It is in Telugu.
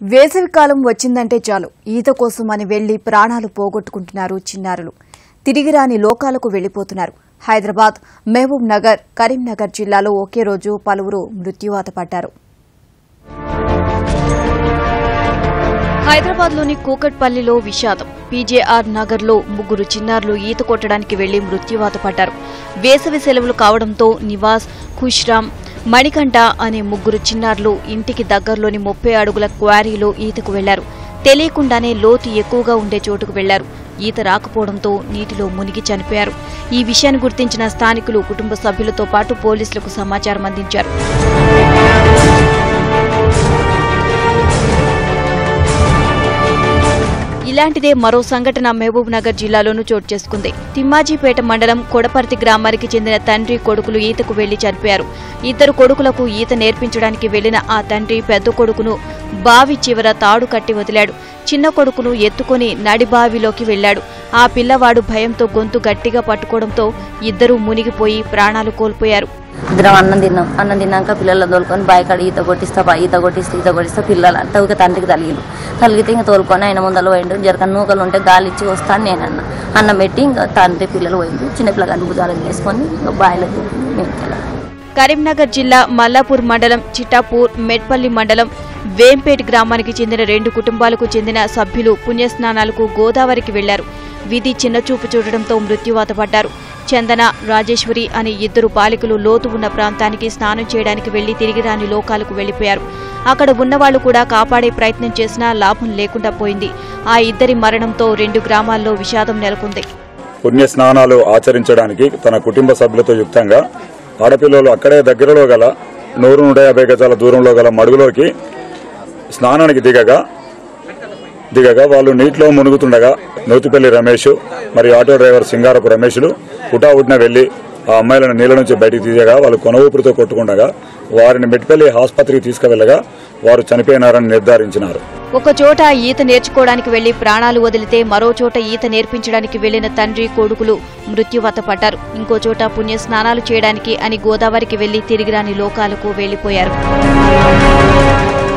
వేసవికాలం వచ్చిందంటే చాలు ఈత కోసం అని వెళ్లి ప్రాణాలు పోగొట్టుకుంటున్నారు చిన్నారులు తిరిగి రాని లోకాలకు వెళ్లిపోతున్నారు హైదరాబాద్ మహబూబ్ నగర్ కరీంనగర్ జిల్లాలో ఒకే రోజు పలువురు మృత్యువాత పడ్డారు హైదరాబాద్లోని కూకట్పల్లిలో విషాదం పీజేఆర్ నగర్లో ముగ్గురు చిన్నారులు ఈత కొట్టడానికి వెళ్లి మృత్యువాత పడ్డారు వేసవి సెలవులు కావడంతో నివాస్ ఖుష్రామ్ మణికంఠ అనే ముగ్గురు చిన్నారులు ఇంటికి దగ్గరలోని ముప్పై అడుగుల క్వారీలో ఈతకు వెళ్లారు తెలియకుండానే లోతు ఎక్కువగా ఉండే చోటుకు వెళ్లారు ఈత రాకపోవడంతో నీటిలో మునిగి చనిపోయారు ఈ విషయాన్ని గుర్తించిన స్థానికులు కుటుంబ సభ్యులతో పాటు పోలీసులకు సమాచారం అందించారు ఇలాంటిదే మరో సంఘటన మహబూబ్ నగర్ జిల్లాలోనూ చోటు చేసుకుంది తిమ్మాజీపేట మండలం కొడపర్తి గ్రామానికి చెందిన తండ్రి కొడుకులు ఈతకు వెళ్లి చనిపోయారు ఇద్దరు కొడుకులకు ఈత నేర్పించడానికి వెళ్లిన ఆ తండ్రి పెద్ద కొడుకును బావి చివర తాడు కట్టి వదిలాడు చిన్న కొడుకును ఎత్తుకుని నడిబావిలోకి వెళ్లాడు ఆ పిల్లవాడు భయంతో గొంతు గట్టిగా పట్టుకోవడంతో ఇద్దరూ మునిగిపోయి ప్రాణాలు కోల్పోయారు ఇద్దరం అన్నం తిన్నాం అన్నం తిన్నాక పిల్లలు తోలుకొని బావి కాడ ఈత కొట్టిస్తా బా ఈత కొట్టిస్తే ఈత కొట్టిస్తే పిల్లలు అంతా ఒక తండ్రికి తలిగిరు తలిగితే ఇంకా తోలుకొని ఆయన ముందర పోయిండు జరక నూకలు ఉంటే గాలి ఇచ్చి వస్తాను నేను అన్న అన్నం పెట్టి ఇంకా తండ్రి పిల్లలు పోయిండు చిన్నపిల్లగాని భుజాలు వేసుకొని ఇంకా బావిలో దిగి మేము వెళ్ళాం కరీంనగర్ జిల్లా మల్లాపూర్ మండలం చిట్టాపూర్ మెట్పల్లి మండలం వేంపేట్ గ్రామానికి చెందిన రెండు కుటుంబాలకు చెందిన సభ్యులు పుణ్యస్నానాలకు గోదావరికి వెళ్లారు విధి చిన్నచూపు చూడడంతో మృత్యువాత పడ్డారు చందన రాజేశ్వరి అనే ఇద్దరు బాలికలు లోతు ఉన్న ప్రాంతానికి స్నానం చేయడానికి వెళ్లి తిరిగి రాని లోకాలకు వెళ్లిపోయారు అక్కడ ఉన్నవాళ్లు కూడా కాపాడే ప్రయత్నం చేసినా లాభం లేకుండా పోయింది ఆ ఇద్దరి మరణంతో రెండు గ్రామాల్లో విషాదం నెలకొంది పుణ్య స్నానాలు ఆచరించడానికి తన కుటుంబ సభ్యులతో యుక్తంగా ఆడపిల్లలు అక్కడే దగ్గరలో గల నూరు నూట యాభై గజాల దూరంలో గల మడుగులోకి స్నానానికి దిగగా దిగగా వాళ్ళు నీటిలో మునుగుతుండగా నూతిపల్లి రమేష్ మరియు ఆటో డ్రైవర్ సింగారపు రమేష్లు హుటాహుటిన వెళ్లి ఆ అమ్మాయిలను నీళ్ళ నుంచి బయటికి తీయగా వాళ్ళు కొన ఊపిరితో కొట్టుకుండగా వారిని మెట్పల్లి ఆసుపత్రికి తీసుకువెళ్లగా వారు చనిపోయినారని నిర్ధారించినారు ఒక చోట ఈత నేర్చుకోవడానికి వెళ్లి ప్రాణాలు వదిలితే మరో చోట ఈత నేర్పించడానికి వెళ్లిన తండ్రి కొడుకులు మృత్యువాత పడ్డారు ఇంకో చోట పుణ్య స్నానాలు చేయడానికి అని గోదావరికి వెళ్లి తిరిగి రాని లోకాలకు వెళ్లిపోయారు